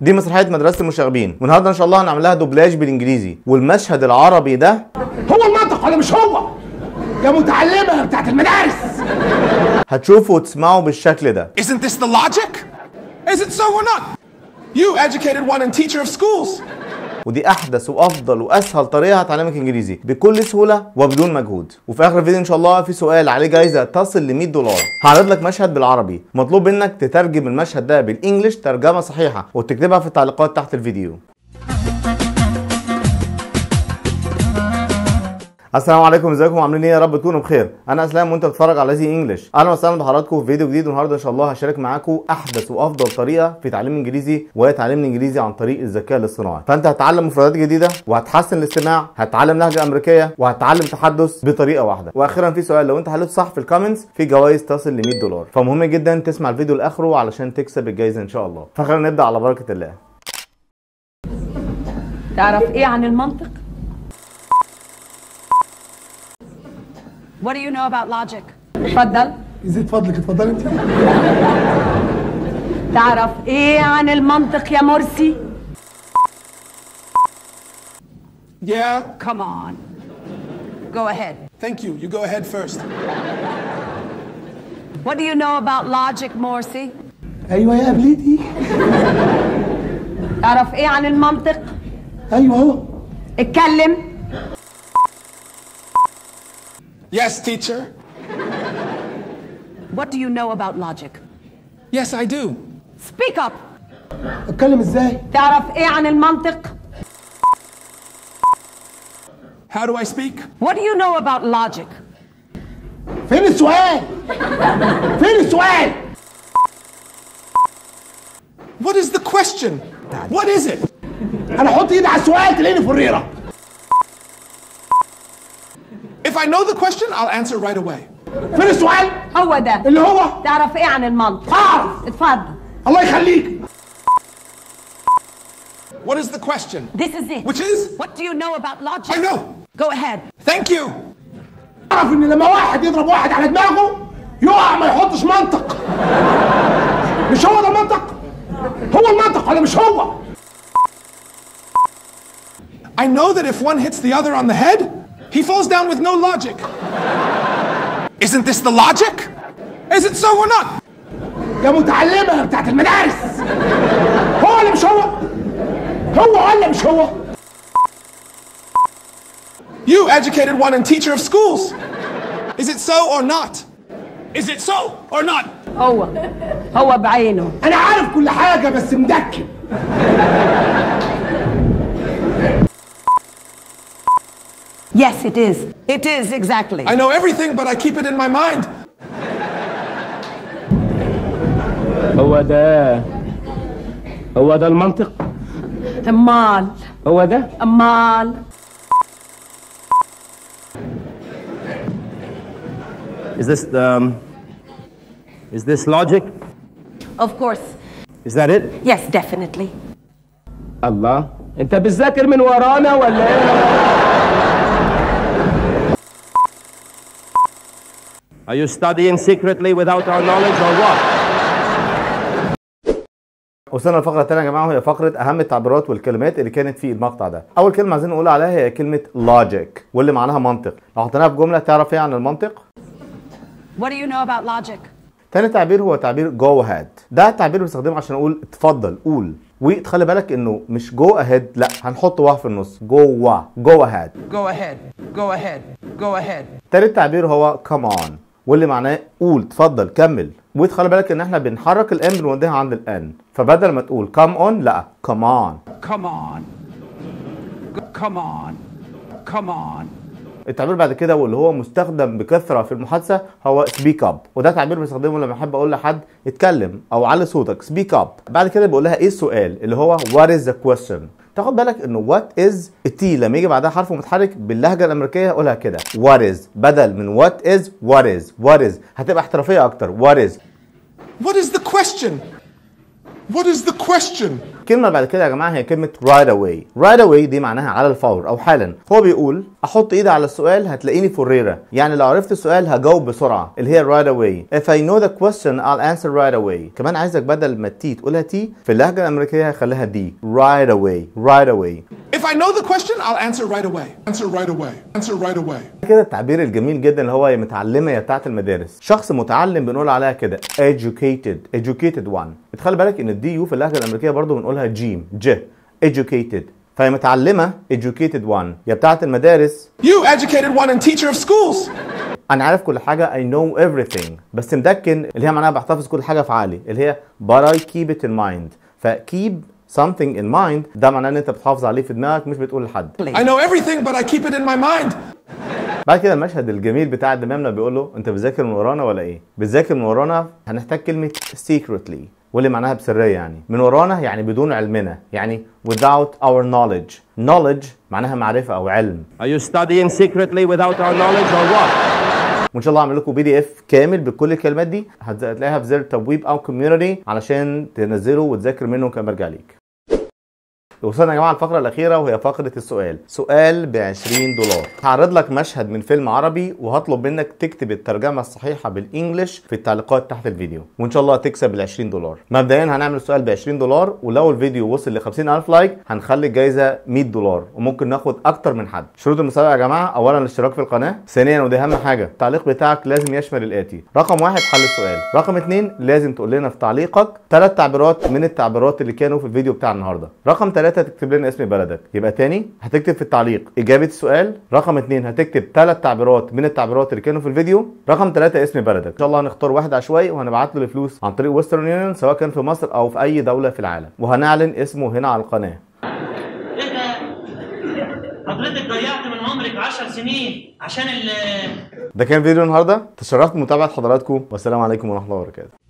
دي مسرحيه مدرسه المشاغبين والنهارده ان شاء الله هنعمل لها دوبلاج بالانجليزي والمشهد العربي ده هو المنطق ولا مش هو يا متعلمة بتاعت المدارس هتشوفوا وتسمعوا بالشكل ده Isn't this the logic? Is it so or not? You, educated one and teacher of schools. ودي احدث وافضل واسهل طريقه هتعلمك انجليزي بكل سهوله وبدون مجهود وفي اخر الفيديو ان شاء الله في سؤال عليه جايزه تصل ل 100 دولار هعرض لك مشهد بالعربي مطلوب منك تترجم المشهد ده بالانجلش ترجمه صحيحه وتكتبها في التعليقات تحت الفيديو السلام عليكم ازيكم عاملين ايه يا رب تكونوا بخير انا اسلام وانت بتتفرج على زي انجلش اهلا وسهلا بحضراتكم في فيديو جديد والنهارده ان شاء الله هشارك معاكم احدث وافضل طريقه في تعليم الانجليزي وهي تعليم الانجليزي عن طريق الذكاء الاصطناعي فانت هتتعلم مفردات جديده وهتحسن الاستماع هتتعلم لهجه امريكيه وهتتعلم تحدث بطريقه واحده واخيرا في سؤال لو انت حليت صح في الكومنتس في جوائز تصل ل 100 دولار فمهم جدا تسمع الفيديو لاخره علشان تكسب الجائزه ان شاء الله فخلينا نبدا على بركه الله تعرف ايه عن المنطق؟ What do you know about logic? اتفضل يزيد فضلك اتفضل انت تعرف ايه عن المنطق يا مرسي؟ Yeah? Come on. Go ahead. Thank you. You go ahead first. What do you know about logic, Morsi? ايوه يا قبلتي تعرف ايه عن المنطق؟ ايوه اهو اتكلم Yes, teacher. What do you know about logic? Yes, I do. Speak up. اتكلم ازاي تعرف ايه عن المنطق؟ How do I speak? What do you know about logic? فين السؤال فين السؤال What is the question? What is it? انا احط ايدي على السؤال تلاقيني فريره If I know the question, I'll answer right away. فين السؤال هو ده اللي هو تعرف ايه عن المنطق؟ اعرف اتفضل الله يخليك What is the question? This is it. Which is? What do you know about logic? I know. Go ahead. Thank you. اعرف ان لما واحد يضرب واحد على دماغه يقع ما يحطش منطق مش هو ده المنطق هو المنطق ولا مش هو I know that if one hits the other on the head, he falls down with no logic. Isn't this the logic? Is it so or not? يا متعلمة بتاعت المدارس هو ولا مش هو هو ولا مش هو You, educated one and teacher of schools. Is it so or not? Is it so or not? هو هو بعينه انا عارف كل حاجة بس مدكن Yes, it is. It is exactly. I know everything, but I keep it in my mind. هو ده هو ده المنطق امال هو ده امال Is this um, is this logic? of course. Is that it? Yes, definitely. الله انت بتذاكر من ورانا ولا ايه؟ Are you studying secretly without our knowledge or what? وصلنا للفقرة الثانية يا جماعة وهي فقرة أهم التعبيرات والكلمات اللي كانت في المقطع ده. أول كلمة عايزين نقول عليها هي كلمة logic واللي معناها منطق. لو حطيناها في جملة تعرف إيه عن المنطق؟ What do you know about logic? تاني تعبير هو تعبير go ahead. ده التعبير بنستخدمه عشان نقول اتفضل قول. وتخلي بالك إنه مش go ahead لا هنحط واه في النص جوه go ahead. Go ahead. Go ahead. Go ahead. تالت تعبير هو come on واللي معناه قول اتفضل كمل وتخلي بالك ان احنا بنحرك الام بنوديها عند الان فبدل ما تقول come on لا come on Come on. Go- Come on. Come on. التعبير بعد كده واللي هو مستخدم بكثره في المحادثه هو speak up وده تعبير بستخدمه لما احب اقول لحد اتكلم او علي صوتك speak up بعد كده بقول لها ايه السؤال اللي هو what is the question تاخد بالك انه what is التي لما يجي بعدها حرف متحرك باللهجه الامريكيه اقولها كده what is بدل من what is what is what is هتبقى احترافيه اكتر what is What is the question? What is the question? الكلمه اللي بعد كده يا جماعه هي كلمه right away right away دي معناها على الفور او حالا هو بيقول احط ايدي على السؤال هتلاقيني فريرة يعني لو عرفت السؤال هجاوب بسرعة اللي هي right away if I know the question I'll answer right away كمان عايزك بدل ما التي تقولها تي في اللهجة الامريكية هخليها دي right away right away If I know the question, I'll answer right away. Answer right away. Answer right away. كده التعبير الجميل جدا اللي هو يا متعلمه يا بتاعه المدارس شخص متعلم بنقول عليها كده educated educated one بتخلي بالك ان الدي يو في اللهجه الامريكيه برضو بنقولها جيم ج educated فهي متعلمه educated one يا بتاعه المدارس You educated one and teacher of schools. انا عارف كل حاجه I know everything بس مدكن اللي هي معناها بحتفظ كل حاجه في عقلي اللي هي but I keep it in mind ف keep something in mind ده معناه ان انت بتحافظ عليه في دماغك مش بتقول لحد I know everything, but I keep it in my mind. بعد كده المشهد الجميل بتاع الدمام لما بيقول له انت بتذاكر من ورانا ولا ايه؟ بتذاكر من ورانا هنحتاج كلمه secretly واللي معناها بسريه يعني من ورانا يعني بدون علمنا يعني without our knowledge knowledge معناها معرفه او علم Are you studying secretly without our knowledge or what? وان شاء الله هعمل لكم بي دي اف كامل بكل الكلمات دي هتلاقيها في زر التبويب او كوميونتي علشان تنزله وتذاكر منه كان برجع ليك وصلنا يا جماعه الفقره الاخيره وهي فقره السؤال سؤال ب 20 دولار هعرض لك مشهد من فيلم عربي وهطلب منك تكتب الترجمه الصحيحه بالانجلش في التعليقات تحت الفيديو وان شاء الله هتكسب ال 20 دولار مبدئيا هنعمل السؤال ب 20 دولار ولو الفيديو وصل ل 50000 لايك هنخلي الجائزه 100 دولار وممكن ناخد اكتر من حد شروط المسابقه يا جماعه اولا الاشتراك في القناه ثانيا ودي اهم حاجه التعليق بتاعك لازم يشمل الاتي رقم واحد حل السؤال رقم اتنين لازم تقول لنا في تعليقك ثلاث تعبيرات من التعبيرات اللي كانوا في الفيديو بتاع النهارده رقم ثلاثة تكتب لنا اسم بلدك يبقى تاني هتكتب في التعليق اجابه السؤال رقم اتنين هتكتب ثلاث تعبيرات من التعبيرات اللي كانوا في الفيديو رقم ثلاثة اسم بلدك ان شاء الله هنختار واحد عشوائي وهنبعت له الفلوس عن طريق ويسترن يونيون سواء كان في مصر او في اي دوله في العالم وهنعلن اسمه هنا على القناه ايه ده؟ حضرتك ضيعت من عمرك 10 سنين عشان ال ده كان فيديو النهارده تشرفت بمتابعه حضراتكم والسلام عليكم ورحمه الله وبركاته